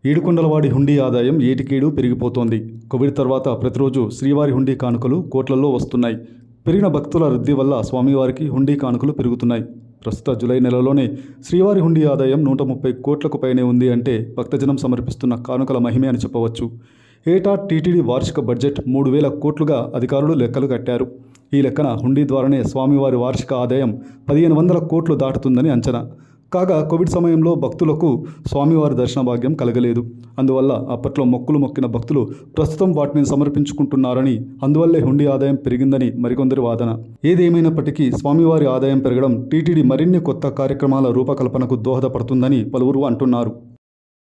ఏడుకొండలవాడి హుండీ ఆదాయం ఏటికేడు పెరిగిపోతోంది కోవిడ్ తర్వాత ప్రతిరోజు శ్రీవారి హుండీ కానుకలు కోట్లలో వస్తున్నాయి పెరిగిన భక్తుల రద్దీ వల్ల స్వామివారికి హుండీ కానుకలు పెరుగుతున్నాయి ప్రస్తుత జూలై నెలలోనే శ్రీవారి హుండీ ఆదాయం నూట ముప్పై కోట్లకు పైనే ఉంది అంటే భక్తజనం సమర్పిస్తున్న కానుకల మహిమే అని చెప్పవచ్చు ఏటా టీటీడీ వార్షిక బడ్జెట్ మూడు వేల కోట్లుగా అధికారులు లెక్కలు కట్టారు ఈ లెక్కన హుండీ ద్వారానే స్వామివారి వార్షిక ఆదాయం పదిహేను వందల కోట్లు దాటుతుందని అంచనా కాగా కోవిడ్ సమయంలో భక్తులకు స్వామివారి దర్శన భాగ్యం కలగలేదు అందువల్ల అప్పట్లో మొక్కులు మొక్కిన భక్తులు ప్రస్తుతం వాటిని సమర్పించుకుంటున్నారని అందువల్లే హుండీ ఆదాయం పెరిగిందని మరికొందరి వాదన ఏదేమైనప్పటికీ స్వామివారి ఆదాయం పెరగడం టీటీడీ మరిన్ని కొత్త కార్యక్రమాల రూపకల్పనకు దోహదపడుతుందని పలువురు అంటున్నారు